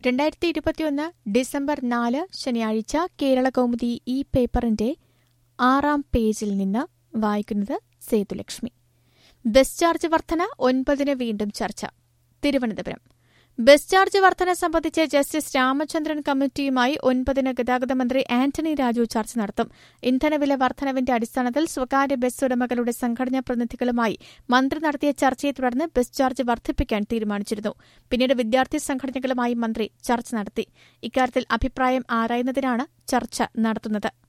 രണ്ടായിരത്തി ഇരുപത്തിയൊന്ന് ഡിസംബർ നാല് ശനിയാഴ്ച കേരള കൗമുദി ഈ പേപ്പറിന്റെ ആറാം പേജിൽ നിന്ന് വായിക്കുന്നത് സേതുലക്ഷ്മി ബസ് ചാർജ് വർധന ഒൻപതിന് വീണ്ടും ചർച്ച തിരുവനന്തപുരം ബസ് ചാർജ് വർധന സംബന്ധിച്ച് ജസ്റ്റിസ് രാമചന്ദ്രൻ കമ്മിറ്റിയുമായി ഒൻപതിന് ഗതാഗത മന്ത്രി ആന്റണി രാജു ചർച്ച നടത്തും ഇന്ധനവില വർധനവിന്റെ അടിസ്ഥാനത്തിൽ സ്വകാര്യ ബസ് ഉടമകളുടെ സംഘടനാ പ്രതിനിധികളുമായി മന്ത്രി നടത്തിയ ചർച്ചയെ തുടർന്ന് ബസ് ചാർജ് വർദ്ധിപ്പിക്കാൻ തീരുമാനിച്ചിരുന്നു പിന്നീട് വിദ്യാർത്ഥി സംഘടനകളുമായി മന്ത്രി ചർച്ച നടത്തി ഇക്കാര്യത്തിൽ അഭിപ്രായം ആരായുന്നതിനാണ് ചർച്ച നടത്തുന്നത്